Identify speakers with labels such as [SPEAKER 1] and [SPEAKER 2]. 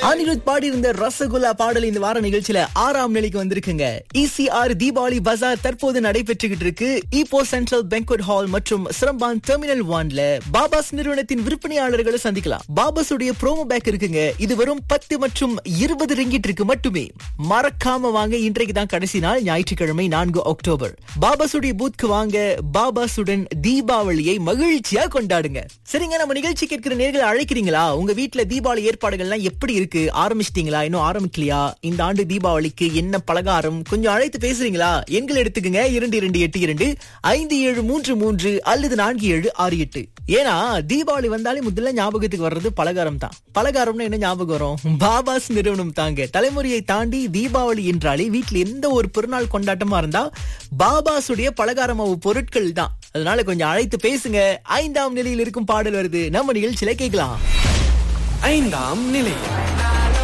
[SPEAKER 1] அனிருத் பாடி இருந்த ரசகுல்லா பாடல் இந்த வார நிகழ்ச்சியில ஆறாம் நிலைக்கு வந்திருக்குங்க இசிஆர் தீபாவளி பஜார் தற்போது நடைபெற்றுகிட்டு இருக்கு ஈப்போ சென்ட்ரல் பெங்க்வெட் ஹால் மற்றும் சிரம்பான் டெர்மினல் ஒன்ல பாபாஸ் நிறுவனத்தின் விற்பனையாளர்களை சந்திக்கலாம் பாபாஸ் உடைய ப்ரோமோ பேக் இருக்குங்க இது வெறும் பத்து மற்றும் இருபது ரிங்கிட் இருக்கு மட்டுமே மறக்காம வாங்க இன்றைக்கு தான் கடைசி நாள் ஞாயிற்றுக்கிழமை நான்கு அக்டோபர் பாபாசுடைய பூத்க்கு வாங்க பாபாசுடன் தீபாவளியை மகிழ்ச்சியா கொண்டாடுங்க சரிங்க நம்ம நிகழ்ச்சி கேட்கிற நேர்களை அழைக்கிறீங்களா உங்க வீட்ல தீபாவளி ஏற்பாடுகள்லாம் எப்படி இருக்கு ஆரம்பிச்சிட்டீங்களா இன்னும் ஆரம்பிக்கலையா இந்த ஆண்டு தீபாவளிக்கு என்ன பலகாரம் கொஞ்சம் அழைத்து பேசுறீங்களா எண்கள் எடுத்துக்கங்க இரண்டு இரண்டு எட்டு இரண்டு ஐந்து ஏழு மூன்று மூன்று அல்லது நான்கு ஏழு ஆறு எட்டு ஏன்னா தீபாவளி வந்தாலே முதல்ல ஞாபகத்துக்கு வர்றது பலகாரம் தான் பலகாரம்னா என்ன ஞாபகம் வரும் பாபாஸ் நிறுவனம் தாங்க தலைமுறையை தாண்டி தீபாவளி என்றாலே வீட்டுல எந்த ஒரு பெருநாள் கொண்டாட்டமா இருந்தா பாபாசுடைய பலகார மாவு பொருட்கள் தான் அதனால கொஞ்சம் அழைத்து பேசுங்க ஐந்தாம் நிலையில் இருக்கும் பாடல் வருது நம்ம நிகழ்ச்சியில கேட்கலாம்
[SPEAKER 2] ஐந்தாம் நிலை